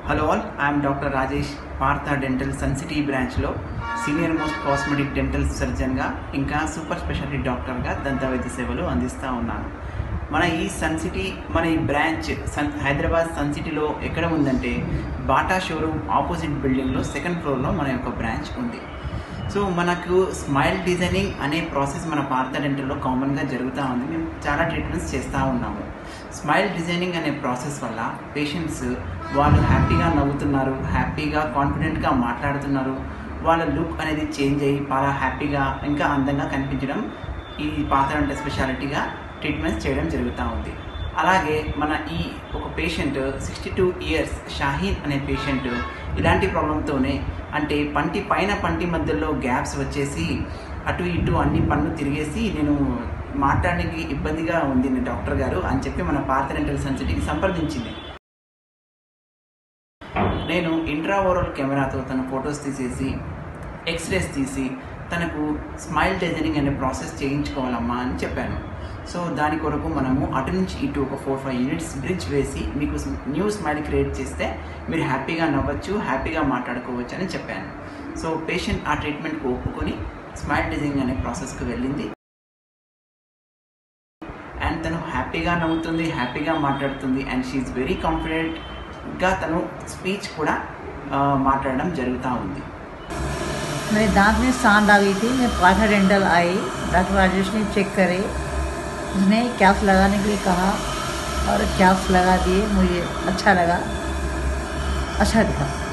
hello all I'm doctor Rajesh Partha dental sun city బ్రాంచ్లో senior most cosmetic dental సర్జన్గా ఇంకా super speciality డాక్టర్గా దంత వైద్య సేవలు అందిస్తూ ఉన్నాను మన ఈ సన్ సిటీ మన ఈ బ్రాంచ్ సన్ హైదరాబాద్ సన్ సిటీలో ఎక్కడ ఉందంటే బాటా షోరూమ్ ఆపోజిట్ బిల్డింగ్లో సెకండ్ ఫ్లోర్లో మన యొక్క బ్రాంచ్ ఉంది సో మనకు స్మైల్ డిజైనింగ్ అనే ప్రాసెస్ మన పార్థ డెంటల్లో కామన్గా జరుగుతూ ఉంది మేము చాలా ట్రీట్మెంట్స్ చేస్తూ ఉన్నాము స్మైల్ డిజైనింగ్ అనే ప్రాసెస్ వల్ల పేషెంట్స్ వాళ్ళు హ్యాపీగా నవ్వుతున్నారు హ్యాపీగా కాన్ఫిడెంట్గా మాట్లాడుతున్నారు వాళ్ళ లుక్ అనేది చేంజ్ అయ్యి చాలా హ్యాపీగా ఇంకా అందంగా కనిపించడం ఈ పాత డెంటల్ స్పెషాలిటీగా ట్రీట్మెంట్స్ చేయడం జరుగుతూ ఉంది అలాగే మన ఈ ఒక patient sixty two years Shaheen అనే పేషెంట్ ఇలాంటి ప్రాబ్లంతోనే అంటే పంటి పైన పంటి మధ్యలో గ్యాప్స్ వచ్చేసి అటు ఇటు అన్ని పళ్ళు తిరిగేసి నేను మాట్లాడడానికి ఇబ్బందిగా ఉంది నా డాక్టర్ గారు అని చెప్పి మన పాత డెంటల్ సన్సిటీకి సంప్రదించింది నేను ఇంట్రా ఓరల్ కెమెరాతో తన ఫొటోస్ తీసేసి ఎక్స్రేస్ తీసి తనకు స్మైల్ డిజైనింగ్ అనే ప్రాసెస్ చేయించుకోవాలమ్మా అని చెప్పాను సో దాని కొరకు మనము అటు నుంచి ఇటు ఒక ఫోర్ ఫైవ్ యూనిట్స్ బ్రిడ్జ్ వేసి మీకు న్యూ స్మైల్ క్రియేట్ చేస్తే మీరు హ్యాపీగా నవ్వచ్చు హ్యాపీగా మాట్లాడుకోవచ్చు అని చెప్పాను సో పేషెంట్ ఆ ట్రీట్మెంట్కి ఒప్పుకొని స్మైల్ డిజైనింగ్ అనే ప్రాసెస్కి వెళ్ళింది అండ్ తను హ్యాపీగా నవ్వుతుంది హ్యాపీగా మాట్లాడుతుంది అండ్ షీఈ్ వెరీ కాన్ఫిడెంట్గా తను స్పీచ్ కూడా ఆ, మాట్లాడడం జరుగుతూ ఉంది मेरे दांत में सांड आ गई थी मैं पाठा डेंटल आई डॉक्टर राजेश ने चेक करे उसने कैप्स लगाने के लिए कहा और कैप्स लगा दिए मुझे अच्छा लगा अच्छा दिखा